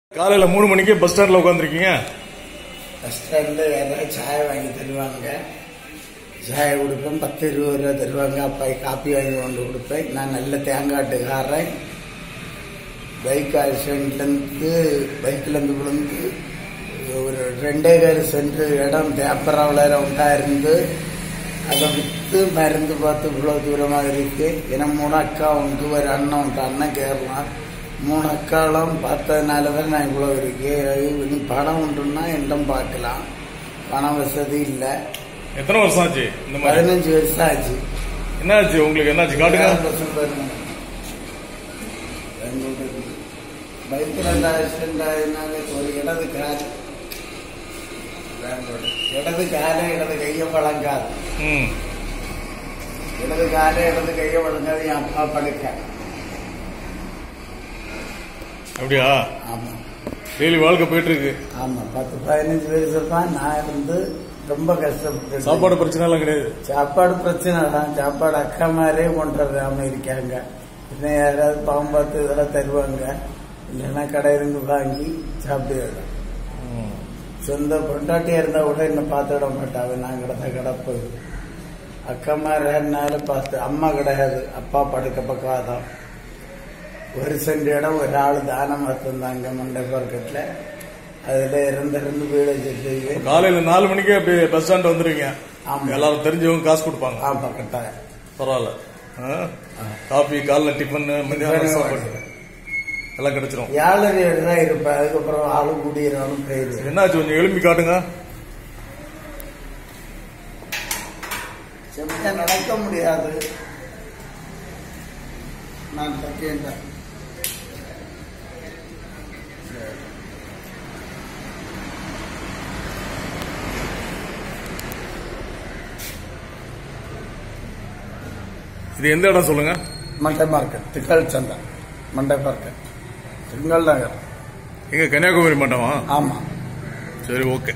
காலையில மூணு மணிக்கு பஸ் ஸ்டாண்ட்ல உட்காந்துருக்கீங்க பஸ் ஸ்டாண்டில் யாராவது சாய் வாங்கி தருவாங்க சாய் கொடுப்பேன் பத்து இருபது ரூபா தருவாங்க அப்பாய் காப்பி வாங்கி கொண்டு கொடுப்பேன் நான் நல்ல தேங்காட்டுக்காரன் பைக் ஆக்சிடென்ட்லேருந்து பைக்லேருந்து விழுந்து ஒரு ரெண்டே பேர் சென்று இடம் தேப்பராவில் உண்டாயிருந்து அதை விற்று மருந்து பார்த்து இவ்வளோ தூரமாக இருக்கு ஏன்னா மூணு அக்கா உண்டு ஒரு அண்ணன் உண்டு அண்ணன் கேரளம் மூணு அக்காலாம் பார்த்ததுனால தான் நான் இவ்வளோ இருக்கு நீ பணம் உண்டுன்னா என்னும் பார்க்கலாம் பண வசதி இல்லை எத்தனை வருஷம் ஆச்சு இந்த மாதிரி பதினஞ்சு வருஷம் ஆச்சு என்னாச்சு உங்களுக்கு என்னாச்சு காட்டுங்க பைக்கில் இந்த ஆக்சிடென்ட் ஆகினால ஒரு இடது கால் இடது காலை இடது கையை வழங்காது ம் இடது காலை இடது கையை வழங்காது என் அப்பா படுக்க அப்படியா ஆமா டெய்லி வாழ்க்கை போயிட்டு இருக்கு ஆமா பத்து பதினஞ்சு வருஷமா நான் இருந்து ரொம்ப கஷ்டப்பட்டு சாப்பாடு பிரச்சனை எல்லாம் கிடையாது சாப்பாடு பிரச்சனை தான் சாப்பாடு அக்கா மாதிரியே கொண்டு வராம இருக்காங்க இன்னும் யாராவது பாவம் பார்த்து இதெல்லாம் தருவாங்க இல்லைன்னா கடையிலிருந்து வாங்கி சாப்பிடுவாங்க ம். சொந்த பொண்டாட்டியா இருந்தா கூட என்ன பார்த்துட மாட்டாங்க நான் கிடந்த கிடப்பு அக்கா மாதிரினால பார்த்து அம்மா கிடையாது அப்பா படுக்க பக்கம் தான் ஒரு சென்ட் இடம் ஒரு ஆள் தானமா தந்தாங்க மண்டை பக்கத்துல அதுல இருந்து இருந்து வீடு சொல்லி காலையில நாலு மணிக்கே அப்படி பஸ் ஸ்டாண்ட் வந்துருக்கீங்க ஆமா. எல்லாரும் தெரிஞ்சவங்க காசு கொடுப்பாங்க ஆமா கட்டாயம் பரவாயில்ல ஆ? காபி காலைல டிஃபன் மத்தியானம் சாப்பாடு எல்லாம் கிடைச்சிரும் ஏழரை தான் இருப்பேன் அதுக்கப்புறம் ஆளு குடியிறாலும் போயிடுது என்னாச்சு கொஞ்சம் எலும்பி காட்டுங்க செம்மையா நடக்க முடியாது நான் தக்கேன்டேன் இது எந்த இடம் சொல்லுங்க மண்டை மார்க்கெட் திகழ் சந்தை மண்டை மார்க்கெட் திங்கள் நகர் எங்க கன்னியாகுமரி மண்டபம் ஆமா சரி ஓகே